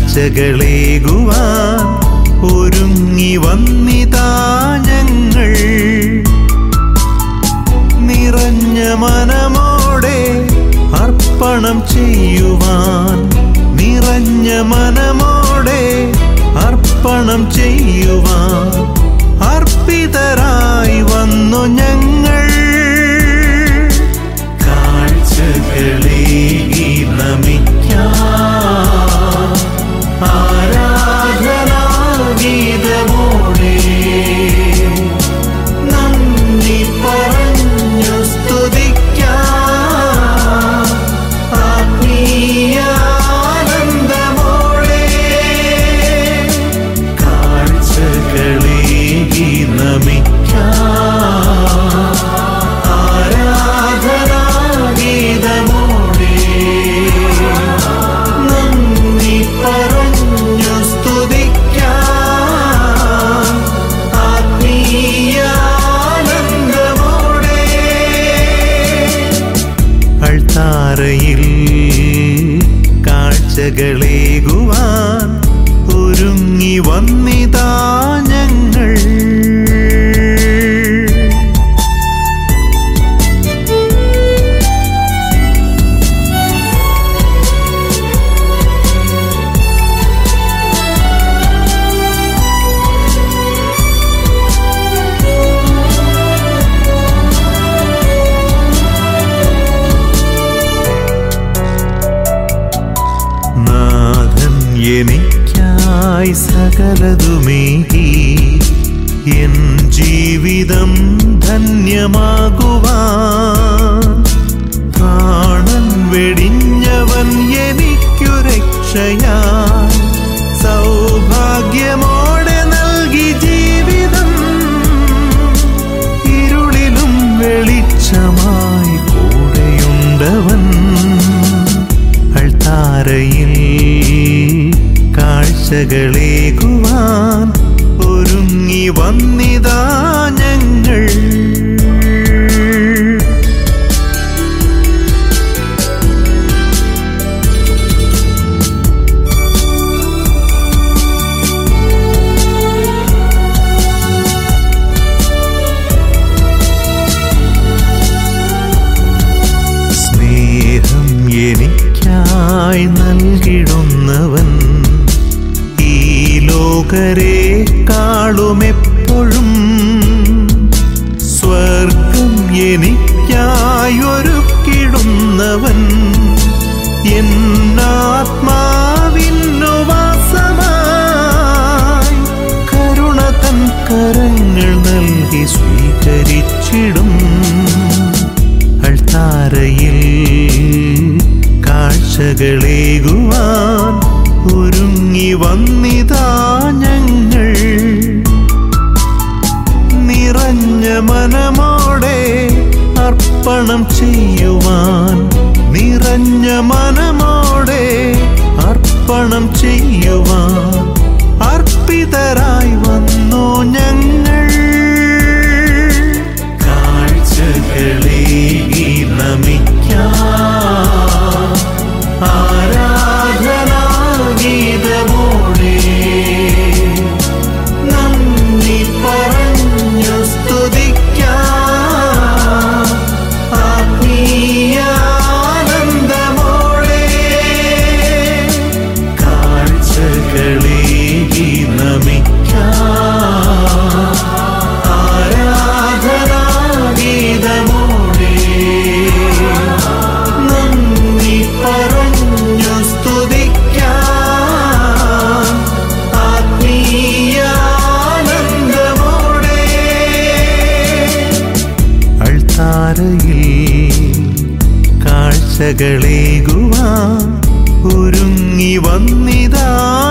കാഴ്ചകളേകുവാൻ ഒരുങ്ങി വന്നിതാ ഞങ്ങൾ നിറഞ്ഞ മനമോടെ അർപ്പണം ചെയ്യുവാൻ നിറഞ്ഞ മനമോടെ അർപ്പണം ചെയ്യുവാൻ അർപ്പിതരായി വന്നു ഞങ്ങൾ കാഴ്ചകളെ നമിക്കാം ആരാധനാഗീതമോടെ നന്ദി പറഞ്ഞു സ്തുതിക്കാം ആത്മീയാനന്ദമോടെ കാഴ്ചകളെ നമിക്കാം ആരാധനാഗീതമോടെ നന്ദി പറഞ്ഞു സ്തുതിക്കാം ആത്മീയാനന്ദമോടെ അൾത്താരയിൽ കാഴ്ചകളേകുവാൻ ഒരുങ്ങി വന്നിതാ ഞങ്ങൾ നാഥൻ എനിക്കായി സകലതുമേകി എൻ ജീവിതം ധന്യമാകുവാൻ പ്രാണൻ വെടിഞ്ഞവൻ എനിക്കു രക്ഷയായി സൗഭാഗ്യമോടെ നൽകി ജീവിതം ഇരുളിലും വെളിച്ചമായി കൂടെയുണ്ടവൻ അൾത്താരയിൽ കാഴ്ചകളേകുവാൻ ഒരുങ്ങി വന്നിതാ ഞങ്ങൾ സ്നേഹം എനിക്കായി നൽകിടുന്നവൻ ഈ ലോകരെ കാളുമെപ്പോഴും സ്വർഗം എനിക്കായി ഒരുക്കിടുന്നവൻ എന്നാത്മാവിന്നു വാസമായി കരുണ തൻ കരങ്ങൾ നൽകി സ്വീകരിച്ചിടും അൾത്താരയിൽ കാഴ്ചകളേകുവാൻ ഒരുങ്ങി വന്നിതാ ഞങ്ങൾ നിറഞ്ഞ മനമോടെ അർപ്പണം ചെയ്യുവാൻ നിറഞ്ഞ മനമോടെ അർപ്പണം ചെയ്യുവാൻ അർപ്പിതരായി വന്നു ഞങ്ങൾ കാഴ്ചകളെ നമിക്കാം ആരാധനാഗീതമോടെ നന്ദി പറഞ്ഞു സ്തുതിക്കാം ആത്മീയാനന്ദമോടെ കാഴ്ചകളെ നമിക്കാം ആരാധനാഗീതമോടെ നന്ദി പറഞ്ഞു സ്തുതിക്കാം ആത്മീയാനന്ദമോടെ അൾത്താരയിൽ കാഴ്ചകളേകുവാൻ ഒരുങ്ങി വന്നിതാ